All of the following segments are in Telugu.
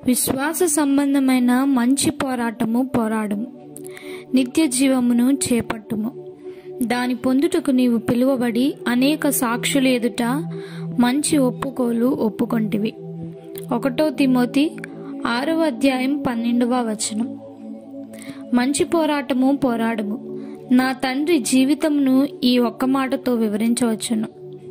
విశ్వాస సంబంధమైన మంచి పోరాటము పోరాడము నిత్య జీవమును చేపట్టుము దాని పొందుటకు నీవు పిలువబడి అనేక సాక్షుల ఎదుట మంచి ఒప్పుకోలు ఒప్పుకొంటివి ఒకటో తిమోతి ఆరవ అధ్యాయం పన్నెండవ వచనం మంచి పోరాటము పోరాడము నా తండ్రి జీవితమును ఈ ఒక్క మాటతో వివరించవచ్చును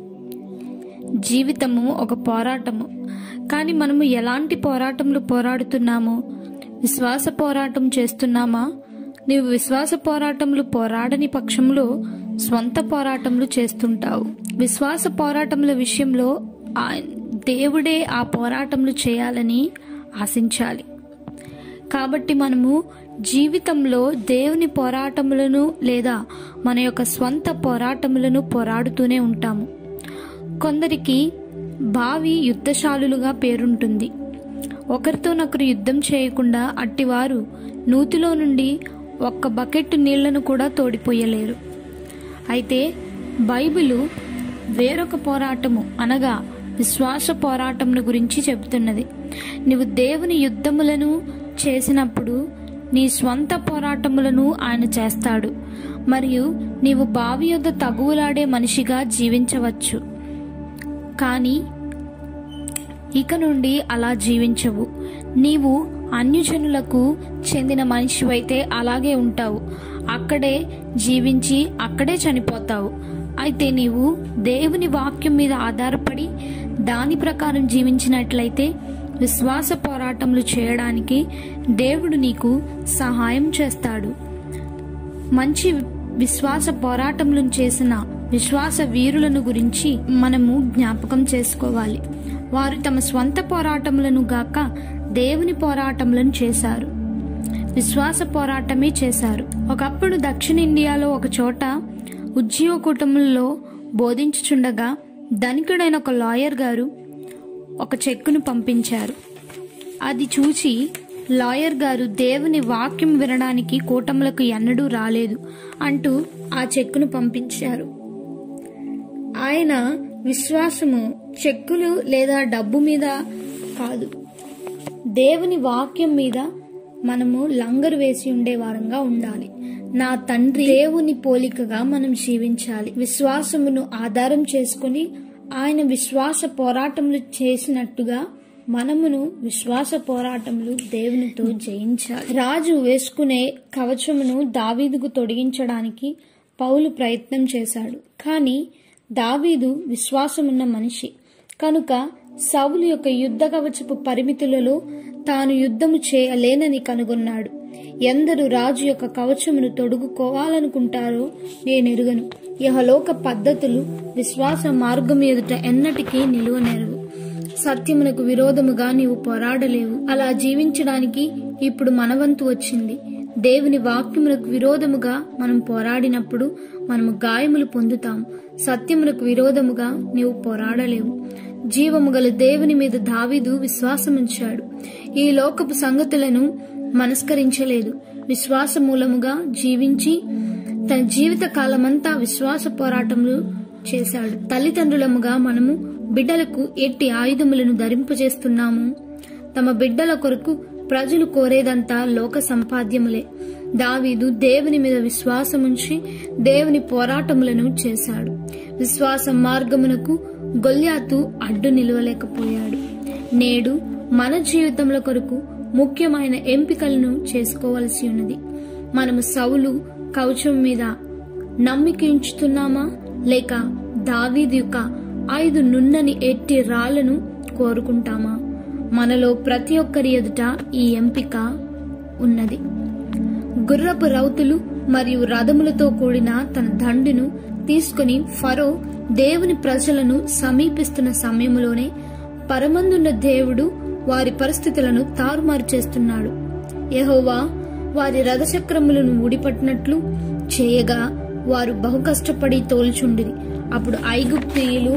జీవితము ఒక పోరాటము కానీ మనము ఎలాంటి పోరాటములు పోరాడుతున్నాము విశ్వాస పోరాటం చేస్తున్నామా నీవు విశ్వాస పోరాటములు పోరాడని పక్షంలో స్వంత పోరాటములు చేస్తుంటావు విశ్వాస పోరాటముల విషయంలో ఆ దేవుడే ఆ పోరాటములు చేయాలని ఆశించాలి కాబట్టి మనము జీవితంలో దేవుని పోరాటములను లేదా మన యొక్క స్వంత పోరాటములను పోరాడుతూనే ఉంటాము కొందరికి భావి యుద్ధశాలులుగా పేరుంటుంది ఒకరితోనొకరు యుద్ధం చేయకుండా అట్టివారు నూతిలో నుండి ఒక్క బకెట్ నీళ్లను కూడా తోడిపోయలేరు అయితే బైబిలు వేరొక పోరాటము అనగా విశ్వాస పోరాటమును గురించి చెబుతున్నది నీవు దేవుని యుద్ధములను చేసినప్పుడు నీ స్వంత పోరాటములను ఆయన చేస్తాడు మరియు నీవు బావి యొద్ద తగువులాడే మనిషిగా జీవించవచ్చు కానీ ఇక నుండి అలా జీవించవు నీవు అన్యజనులకు చెందిన మనిషివైతే అలాగే ఉంటావు అక్కడే జీవించి అక్కడే చనిపోతావు అయితే నీవు దేవుని వాక్యం మీద ఆధారపడి దాని ప్రకారం జీవించినట్లయితే విశ్వాస పోరాటములు చేయడానికి దేవుడు నీకు సహాయం చేస్తాడు మంచి విశ్వాస పోరాటములను చేసిన విశ్వాస వీరులను గురించి మనము జ్ఞాపకం చేసుకోవాలి వారు తమ స్వంత పోరాటములను గాక దేవుని పోరాటములను చేశారు విశ్వాస పోరాటమే చేశారు ఒకప్పుడు దక్షిణ ఇండియాలో ఒక చోట ఉద్యోగ కుటుంబంలో బోధించుచుండగా ధనికుడైన ఒక లాయర్ గారు ఒక చెక్కును పంపించారు అది చూసి లాయర్ గారు దేవుని వాక్యం వినడానికి కూటములకు ఎన్నడూ రాలేదు అంటూ ఆ చెక్కును పంపించారు ఆయన విశ్వాసము చెక్కులు లేదా డబ్బు మీద కాదు దేవుని వాక్యం మీద మనము లంగరు వేసి ఉండే వారంగా ఉండాలి నా తండ్రి దేవుని పోలికగా మనం జీవించాలి విశ్వాసమును ఆధారం చేసుకుని ఆయన విశ్వాస పోరాటములు చేసినట్టుగా మనమును విశ్వాస పోరాటములు దేవునితో జయించాలి రాజు వేసుకునే కవచమును దావీదుకు తొడిగించడానికి పౌలు ప్రయత్నం చేశాడు కానీ దావీదు విశ్వాసమున్న మనిషి కనుక సౌలు యొక్క యుద్ధ కవచపు పరిమితులలో తాను యుద్ధము చేయలేనని కనుగొన్నాడు ఎందరు రాజు యొక్క కవచమును తొడుగుకోవాలనుకుంటారో నేనెరుగను యహలోక పద్ధతులు విశ్వాస మార్గం ఎదుట ఎన్నటికీ నిలువనెరవు సత్యమునకు విరోధముగా నీవు పోరాడలేవు అలా జీవించడానికి ఇప్పుడు మనవంతు వచ్చింది దేవుని వాక్యమునకు విరోధముగా మనం పోరాడినప్పుడు మనము గాయములు పొందుతాం సత్యమునకు విరోధముగా నీవు పోరాడలేవు జీవము గల దేవుని మీద దావీదు విశ్వాసముంచాడు ఈ లోకపు సంగతులను మనస్కరించలేదు విశ్వాస మూలముగా జీవించి తన జీవిత కాలమంతా విశ్వాస పోరాటములు చేశాడు తల్లిదండ్రులముగా మనము బిడ్డలకు ఎట్టి ఆయుధములను ధరింపజేస్తున్నాము తమ బిడ్డల కొరకు ప్రజలు కోరేదంతా లోక సంపాద్యములే దావీదు దేవుని మీద విశ్వాసముంచి దేవుని పోరాటములను చేశాడు విశ్వాస మార్గమునకు గొల్యాతు అడ్డు నిలవలేకపోయాడు నేడు మన జీవితముల కొరకు ముఖ్యమైన ఎంపికలను చేసుకోవలసి ఉన్నది మనము సౌలు కవచం మీద నమ్మిక ఉంచుతున్నామా లేక దావీదు యొక్క ఐదు నున్నని ఎట్టి రాళ్లను కోరుకుంటామా మనలో ప్రతి ఒక్కరి ఎదుట ఈ ఎంపిక ఉన్నది గుర్రపు రౌతులు మరియు రథములతో కూడిన తన దండును తీసుకుని ఫరో దేవుని ప్రజలను సమీపిస్తున్న సమయంలోనే పరమందున్న దేవుడు వారి పరిస్థితులను తారుమారు చేస్తున్నాడు యహోవా వారి రథచక్రములను ఊడిపట్టినట్లు చేయగా వారు బహు కష్టపడి తోల్చుండిరి అప్పుడు ఐగుప్తీయులు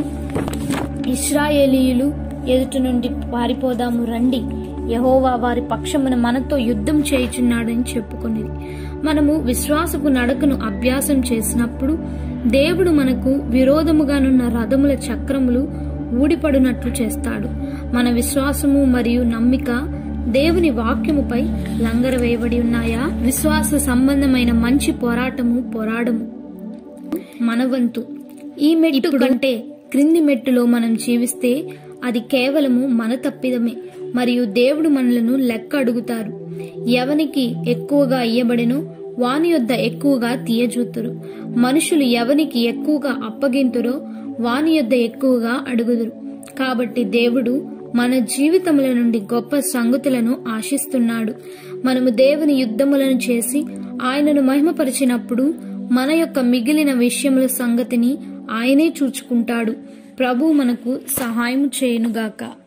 ఇస్రాయేలీయులు ఎదుటి నుండి పారిపోదాము రండి యహోవా వారి పక్షమున మనతో యుద్ధం చేయుచున్నాడని చెప్పుకునేది మనము విశ్వాసపు నడకను అభ్యాసం చేసినప్పుడు దేవుడు మనకు విరోధముగానున్న రథముల చక్రములు ఊడిపడినట్లు చేస్తాడు మన విశ్వాసము మరియు నమ్మిక దేవుని వాక్యముపై లంగర వేయబడి ఉన్నాయా విశ్వాస సంబంధమైన మంచి పోరాటము పోరాడము మన వంతు ఈ మెట్టు కంటే క్రింది మెట్టులో మనం జీవిస్తే అది కేవలము మన తప్పిదమే మరియు దేవుడు మనలను లెక్క అడుగుతారు ఎవనికి ఎక్కువగా ఇయ్యబడెనో వాని యొద్ద ఎక్కువగా తీయజూతురు మనుషులు ఎవనికి ఎక్కువగా అప్పగింతురో వాని యొద్ద ఎక్కువగా అడుగుదురు కాబట్టి దేవుడు మన జీవితముల నుండి గొప్ప సంగతులను ఆశిస్తున్నాడు మనము దేవుని యుద్ధములను చేసి ఆయనను మహిమపరిచినప్పుడు మన యొక్క మిగిలిన విషయముల సంగతిని ఆయనే చూచుకుంటాడు ప్రభు మనకు సహాయం చేయునుగాక